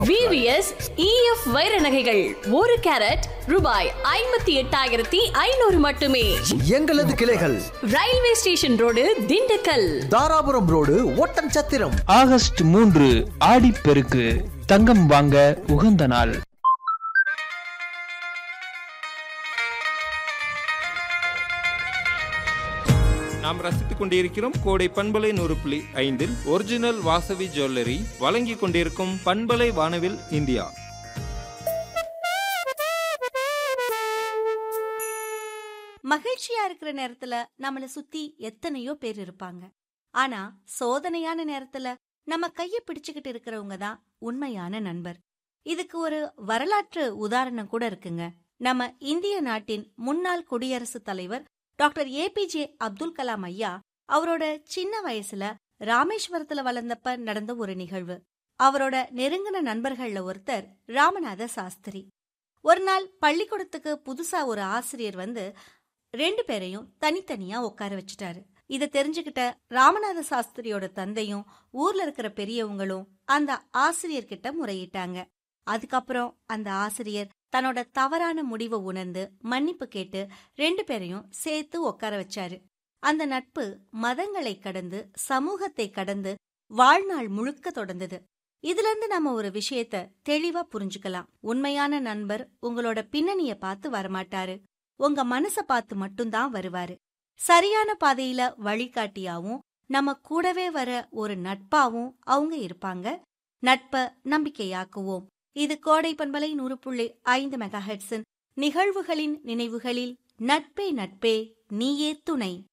VVS EF வைர நகைகள் ஒரு கேரட் ரூபாய் ஐம்பத்தி எட்டாயிரத்தி ஐநூறு மட்டுமே எங்களது கிளைகள் railway station road Dindigul Dharapuram road Oddanchatram August மூன்று ஆடிப்பெருக்கு தங்கம் வாங்க உகந்த நாள் நாம் ரசித்துக் கொண்டிருக்கிறோம் கோடை பண்பலை நூறு புள்ளி ஐந்தில் ஒரிஜினல் வாசவி ஜுவல்லரி வழங்கிக் கொண்டிருக்கும் பண்பலை வானவில் இந்தியா மகிழ்ச்சியா இருக்கிற நேரத்துல நம்மள சுத்தி எத்தனையோ பேர் இருப்பாங்க ஆனா சோதனையான நேரத்துல நம்ம கைய பிடிச்சுக்கிட்டு இருக்கிறவங்க தான் உண்மையான நண்பர் இதுக்கு ஒரு வரலாற்று உதாரணம் கூட இருக்குங்க நம்ம இந்திய நாட்டின் முன்னாள் குடியரசுத் தலைவர் டாக்டர் ஏபிஜே அப்துல் கலாம் ஐயா அவரோட சின்ன வயசுல ராமேஸ்வரத்துல வளர்ந்தப்ப நடந்த ஒரு நிகழ்வு அவரோட நெருங்கின நண்பர்கள்ல ஒருத்தர் ராமநாத சாஸ்திரி ஒரு நாள் பள்ளிக்கூடத்துக்கு புதுசா ஒரு ஆசிரியர் வந்து ரெண்டு பேரையும் தனித்தனியா உட்கார வச்சுட்டாரு இத தெரிஞ்சுக்கிட்ட ராமநாத சாஸ்திரியோட தந்தையும் ஊர்ல இருக்கிற பெரியவங்களும் அந்த ஆசிரியர்கிட்ட முறையிட்டாங்க அதுக்கப்புறம் அந்த ஆசிரியர் தன்னோட தவறான முடிவை உணர்ந்து மன்னிப்பு கேட்டு ரெண்டு பேரையும் சேர்த்து உட்கார வச்சாரு அந்த நட்பு மதங்களை கடந்து சமூகத்தை கடந்து வாழ்நாள் முழுக்க தொடர்ந்தது இதுல இருந்து நம்ம ஒரு விஷயத்த தெளிவா புரிஞ்சுக்கலாம் உண்மையான நண்பர் உங்களோட பின்னணிய பார்த்து வரமாட்டாரு உங்க மனச பார்த்து மட்டும்தான் வருவாரு சரியான பாதையில வழிகாட்டியாவும் நம்ம கூடவே வர ஒரு நட்பாவும் அவங்க இருப்பாங்க நட்ப நம்பிக்கையாக்குவோம் இது கோடை பண்பலை நூறு புள்ளி ஐந்து மெகா நிகழ்வுகளின் நினைவுகளில் நட்பே நட்பே நீயே துணை